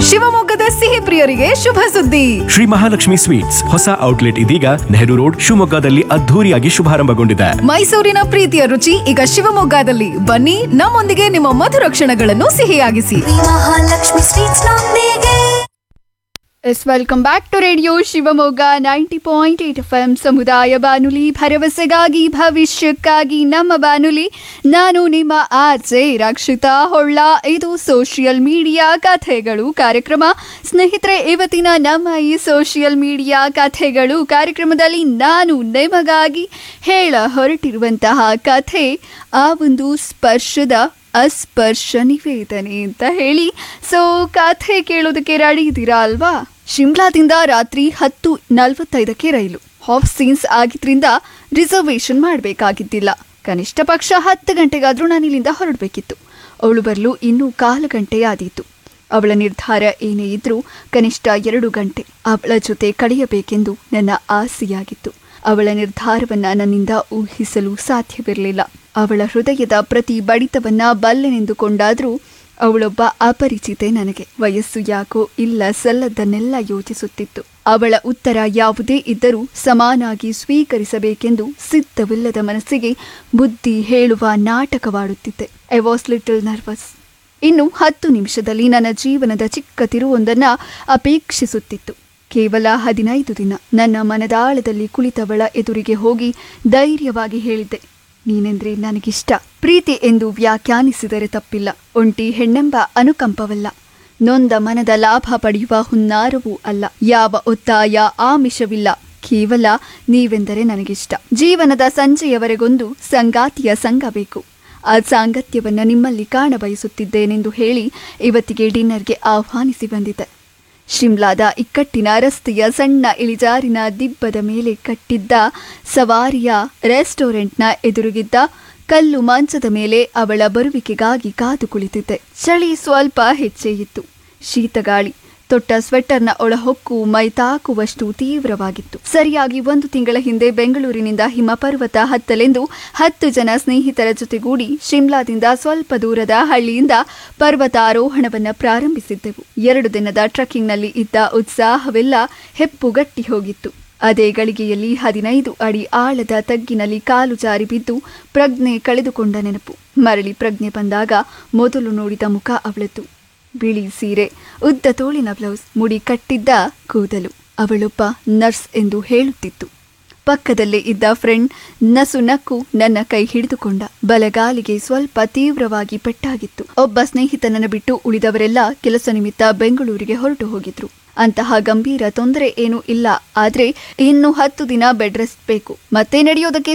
ಶಿವಮೊಗ್ಗದ ಸಿಹಿ ಪ್ರಿಯರಿಗೆ ಶುಭ ಸುದ್ದಿ ಶ್ರೀ ಮಹಾಲಕ್ಷ್ಮಿ ಸ್ವೀಟ್ಸ್ ಹೊಸ ಔಟ್ಲೆಟ್ ಇದೀಗ ನೆಹರು ರೋಡ್ ಶಿವಮೊಗ್ಗದಲ್ಲಿ ಅದ್ಧೂರಿಯಾಗಿ ಶುಭಾರಂಭಗೊಂಡಿದೆ ಮೈಸೂರಿನ ಪ್ರೀತಿಯ ರುಚಿ ಈಗ ಶಿವಮೊಗ್ಗದಲ್ಲಿ ಬನ್ನಿ ನಮ್ಮೊಂದಿಗೆ ನಿಮ್ಮ ಮಧುರ ಕ್ಷಣಗಳನ್ನು ಸಿಹಿಯಾಗಿಸಿ ಮಹಾಲಕ್ಷ್ಮಿ ಸ್ವೀಟ್ಸ್ ನೊಂದಿಗೆ yes welcome back to radio Shivamogga ninety point eight F M ಸಮುದಾಯ ಬಾನುಲಿ ಭರವಸೆಗಾಗಿ ಭವಿಷ್ಯಕ್ಕಾಗಿ ನಮ್ಮ ಬಾನುಲಿ ನಾನು ನಿಮ್ಮ ಆರ್ಜೆ ರಕ್ಷಿತಾ ಹೊಳ್ಳ ಇದು ಸೋಷಿಯಲ್ ಮೀಡಿಯಾ ಕಥೆಗಳು ಕಾರ್ಯಕ್ರಮ ಸ್ನೇಹಿತರೆ ಇವತ್ತಿನ ನಮ್ಮ ಈ ಸೋಷಿಯಲ್ ಮೀಡಿಯಾ ಕಥೆಗಳು ಕಾರ್ಯಕ್ರಮದಲ್ಲಿ ನಾನು ನಿಮಗಾಗಿ ಹೇಳ ಹೊರಟಿರುವಂತಹ ಕಥೆ ಆ ಒಂದು ಸ್ಪರ್ಶದ ಅಸ್ಪರ್ಶ ನಿವೇದನೆ ಅಂತ ಹೇಳಿ ಸೊ ಕಥೆ ಕೇಳೋದಕ್ಕೆ ರೆಡಿ ಇದ್ದೀರಾ ಅಲ್ವಾ ಶಿಮ್ಲಾದಿಂದ ರಾತ್ರಿ ಹತ್ತು ನಲವತ್ತೈದಕ್ಕೆ ರೈಲು ಹಾಫ್ ಸೀನ್ಸ್ ಆಗಿದ್ರಿಂದ ರಿಸರ್ವೇಶನ್ ಮಾಡಬೇಕಾಗಿದ್ದಿಲ್ಲ ಕನಿಷ್ಠ ಪಕ್ಷ ಹತ್ತು ಗಂಟೆಗಾದ್ರೂ ನಾನು ಇಲ್ಲಿಂದ ಹೊರಡಬೇಕಿತ್ತು ಅವಳು ಬರಲು ಇನ್ನೂ ಕಾಲು ಗಂಟೆ ಆದೀತು ಅವಳ ನಿರ್ಧಾರ ಏನೇ ಇದ್ರೂ ಕನಿಷ್ಠ ಎರಡು ಗಂಟೆ ಅವಳ ಜೊತೆ ಕಳೆಯಬೇಕೆಂದು ನನ್ನ ಆಸೆಯಾಗಿತ್ತು ಅವಳ ನಿರ್ಧಾರವನ್ನ ನನ್ನಿಂದ ಊಹಿಸಲು ಸಾಧ್ಯವಿರಲಿಲ್ಲ ಅವಳ ಹೃದಯದ ಪ್ರತಿ ಬಡಿತವನ್ನ ಬಲ್ಲೆನೆಂದುಕೊಂಡಾದ್ರೂ ಅವಳೊಬ್ಬ ಅಪರಿಚಿತೆ ನನಗೆ ವಯಸ್ಸು ಯಾಕೋ ಇಲ್ಲ ಸಲ್ಲದ್ದನ್ನೆಲ್ಲ ಯೋಚಿಸುತ್ತಿತ್ತು ಅವಳ ಉತ್ತರ ಯಾವುದೇ ಇದ್ದರೂ ಸಮಾನಾಗಿ ಸ್ವೀಕರಿಸಬೇಕೆಂದು ಸಿದ್ಧವಿಲ್ಲದ ಮನಸ್ಸಿಗೆ ಬುದ್ಧಿ ಹೇಳುವ ನಾಟಕವಾಡುತ್ತಿದ್ದೆ ಐ ವಾಸ್ ಲಿಟಲ್ ನರ್ವಸ್ ಇನ್ನು ಹತ್ತು ನಿಮಿಷದಲ್ಲಿ ನನ್ನ ಜೀವನದ ಚಿಕ್ಕ ತಿರುವೊಂದನ್ನ ಅಪೇಕ್ಷಿಸುತ್ತಿತ್ತು ಕೇವಲ ಹದಿನೈದು ದಿನ ನನ್ನ ಮನದಾಳದಲ್ಲಿ ಕುಳಿತವಳ ಎದುರಿಗೆ ಹೋಗಿ ಧೈರ್ಯವಾಗಿ ಹೇಳಿದ್ದೆ ನೀನೆಂದ್ರೆ ನನಗಿಷ್ಟ ಪ್ರೀತಿ ಎಂದು ವ್ಯಾಖ್ಯಾನಿಸಿದರೆ ತಪ್ಪಿಲ್ಲ ಒಂಟಿ ಹೆಣ್ಣೆಂಬ ಅನುಕಂಪವಲ್ಲ ನೊಂದ ಮನದ ಲಾಭ ಪಡೆಯುವ ಹುನ್ನಾರವೂ ಅಲ್ಲ ಯಾವ ಒತ್ತಾಯ ಆಮಿಷವಿಲ್ಲ ಕೇವಲ ನೀವೆಂದರೆ ನನಗಿಷ್ಟ ಜೀವನದ ಸಂಜೆಯವರೆಗೊಂದು ಸಂಗಾತಿಯ ಸಂಘ ಬೇಕು ಆ ಸಾಂಗತ್ಯವನ್ನ ನಿಮ್ಮಲ್ಲಿ ಕಾಣಬಯಸುತ್ತಿದ್ದೇನೆಂದು ಹೇಳಿ ಇವತ್ತಿಗೆ ಡಿನ್ನರ್ಗೆ ಆಹ್ವಾನಿಸಿ ಬಂದಿದ್ದೆ ಶಿಮ್ಲಾದ ಇಕ್ಕಟ್ಟಿನ ರಸ್ತೆಯ ಸಣ್ಣ ಇಳಿಜಾರಿನ ದಿಬ್ಬದ ಮೇಲೆ ಕಟ್ಟಿದ್ದ ಸವಾರಿಯ ರೆಸ್ಟೋರೆಂಟ್ನ ಎದುರುಗಿದ್ದ ಕಲ್ಲು ಮಂಚದ ಮೇಲೆ ಅವಳ ಬರುವಿಕೆಗಾಗಿ ಕಾದು ಕುಳಿತಿದ್ದೆ ಚಳಿ ಸ್ವಲ್ಪ ಹೆಚ್ಚೇ ಇತ್ತು ಶೀತಗಾಳಿ ತೊಟ್ಟ ಸ್ವೆಟರ್ನ ಒಳಹೊಕ್ಕು ಮೈ ತಾಕುವಷ್ಟು ತೀವ್ರವಾಗಿತ್ತು ಸರಿಯಾಗಿ ಒಂದು ತಿಂಗಳ ಹಿಂದೆ ಬೆಂಗಳೂರಿನಿಂದ ಹಿಮಪರ್ವತ ಹತ್ತಲೆಂದು ಹತ್ತು ಜನ ಸ್ನೇಹಿತರ ಜೊತೆಗೂಡಿ ಶಿಮ್ಲಾದಿಂದ ಸ್ವಲ್ಪ ದೂರದ ಹಳ್ಳಿಯಿಂದ ಪರ್ವತಾರೋಹಣವನ್ನ ಪ್ರಾರಂಭಿಸಿದ್ದೆವು ಎರಡು ದಿನದ ಟ್ರೆಕ್ಕಿಂಗ್ನಲ್ಲಿ ಇದ್ದ ಉತ್ಸಾಹವೆಲ್ಲ ಹೆಪ್ಪುಗಟ್ಟಿ ಹೋಗಿತ್ತು ಅದೇ ಗಳಿಗೆಯಲ್ಲಿ ಹದಿನೈದು ಅಡಿ ಆಳದ ತಗ್ಗಿನಲ್ಲಿ ಕಾಲು ಜಾರಿ ಬಿದ್ದು ಪ್ರಜ್ಞೆ ಕಳೆದುಕೊಂಡ ನೆನಪು ಮರಳಿ ಪ್ರಜ್ಞೆ ಬಂದಾಗ ಮೊದಲು ನೋಡಿದ ಮುಖ ಅವಳದ್ದು ಬಿಳಿ ಸೀರೆ ಉದ್ದ ತೋಳಿನ ಬ್ಲೌಸ್ ಮುಡಿ ಕಟ್ಟಿದ್ದ ಕೂದಲು ಅವಳೊಬ್ಬ ನರ್ಸ್ ಎಂದು ಹೇಳುತ್ತಿತ್ತು ಪಕ್ಕದಲ್ಲೇ ಇದ್ದ ಫ್ರೆಂಡ್ ನಸು ನಕ್ಕು ನನ್ನ ಕೈ ಹಿಡಿದುಕೊಂಡ ಬಲಗಾಲಿಗೆ ಸ್ವಲ್ಪ ತೀವ್ರವಾಗಿ ಪೆಟ್ಟಾಗಿತ್ತು ಒಬ್ಬ ಸ್ನೇಹಿತನನ್ನು ಬಿಟ್ಟು ಉಳಿದವರೆಲ್ಲ ಕೆಲಸ ನಿಮಿತ್ತ ಬೆಂಗಳೂರಿಗೆ ಹೊರಟು ಹೋಗಿದ್ರು ಅಂತಹ ಗಂಭೀರ ತೊಂದರೆ ಏನೂ ಇಲ್ಲ ಆದ್ರೆ ಇನ್ನು ಹತ್ತು ದಿನ ಬೆಡ್ ರೆಸ್ಟ್ ಬೇಕು ಮತ್ತೆ ನಡೆಯೋದಕ್ಕೆ